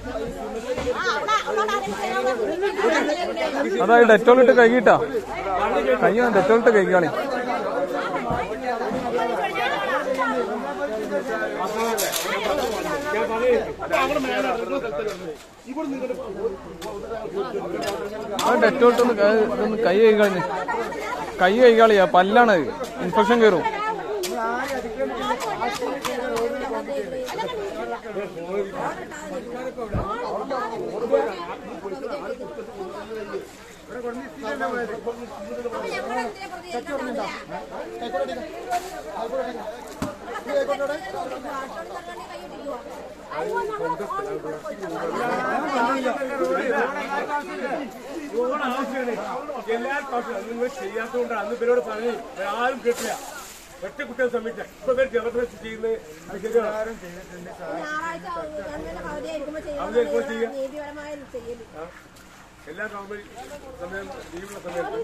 അതായത് ഡെറ്റോൾ ഇട്ട് കഴുകിട്ടാ കൈ ഡെറ്റോൾ ഇട്ട് കഴുകിയാളി ആ ഡെറ്റോൾ ഇട്ടൊന്ന് ക- ഇതൊന്ന് കൈ കഴുകാളി കൈ കഴുകാളിയാ പല്ലാണ് ഇൻഫെക്ഷൻ കയറും എല്ലാ പ്രാവശ്യം നിങ്ങൾ ചെയ്യാത്തതുകൊണ്ട് അന്ന് ഇവരോട് പറഞ്ഞു ആരും കേട്ടില്ല ഒറ്റ കുട്ടിയെ സമ്മതിച്ച ഇപ്പൊ ഇവർ ജബർദസ്ത് ചെയ്യുന്നത് അത് ശരിയാണ് ഞായറാഴ്ച ഗവൺമെന്റ് അവധിയായിരിക്കുമ്പോ അവധിയായിരിക്കുമ്പോ ചെയ്യുന്ന ചെയ്യാം. നീതിപരമായ ചെയ്യല് എല്ലാ ഗവൺമെന്റ് സമയം ലീവുള്ള സമയത്ത്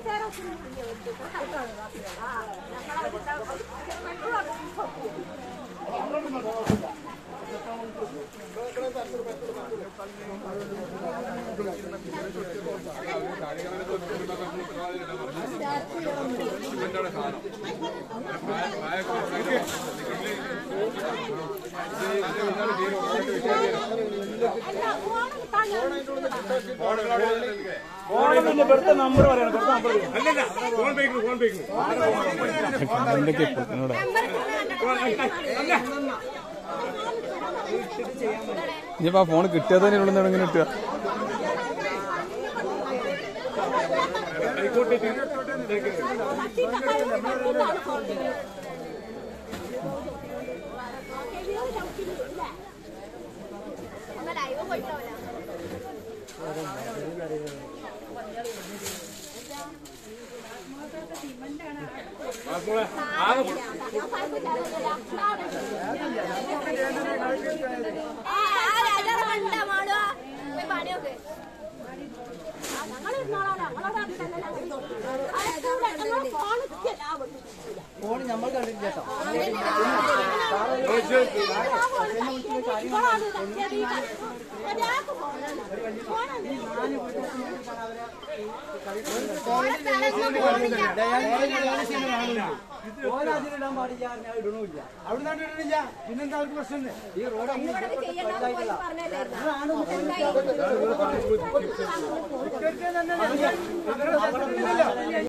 അല്ലല്ല ഫോൺ പേക്കുന്നു ഫോൺ പേക്കുന്നു എന്തൊക്കെ ഇപ്പൊ എന്നോട് ഇനിയിപ്പോ ആ ഫോൺ കിട്ടിയത് തന്നെ ഇവിടെ നിന്ന് ഇങ്ങനെ കിട്ടുക ഹൈക്കോടതി ലൈവ് പോയിട്ടാവില്ല മോളെ ആകെ പണിയൊക്കെ ഞങ്ങൾ ഇരുന്നോളാം ഞങ്ങളോട് ഫോൺ ഫോൺ നമ്മൾ കണ്ടിട്ടില്ല കേട്ടോ ഫോൺ അതിലിടാൻ പാടില്ല ഞാൻ ഇടണില്ല അവിടെ നിന്ന് ഇടണില്ല പിന്നെന്താ അവർക്ക് പ്രശ്നം ഈ റോഡ് പറഞ്ഞല്ലേ